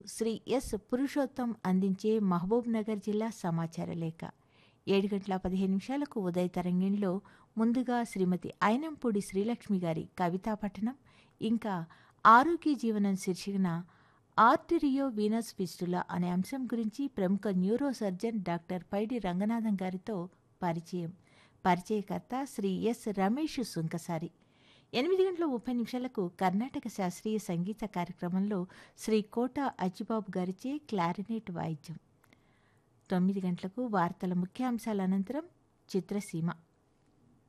Shri yes Purushottam అందించే మహబూబ్ నగర్ జిల్లా సమాచార లేఖ ఏడు గంటల పదిహేను నిమిషాలకు ఉదయ తరంగిణిలో ముందుగా శ్రీమతి అయినంపూడి శ్రీలక్ష్మి గారి కవితా పఠనం ఇంకా ఆరోగ్య జీవనం శీర్షికన ఆర్టిరియో వీనస్ ఫిస్టులా అనే అంశం గురించి ప్రముఖ neuro surgeon doctor Paidi Ranganathan గారితో పరిచయం పరిచయకర్త శ్రీ ఎస్ రమేష్ సుంకసారి ఎనిమిది గంటల ముప్పై నిమిషాలకు కర్ణాటక శాస్త్రీయ సంగీత కార్యక్రమంలో శ్రీ కోట అజ్జిబాబు గారిచే క్లారినేట్ వాయిద్యం తొమ్మిది గంటలకు వార్తల ముఖ్యాంశాల అనంతరం చిత్రసీమ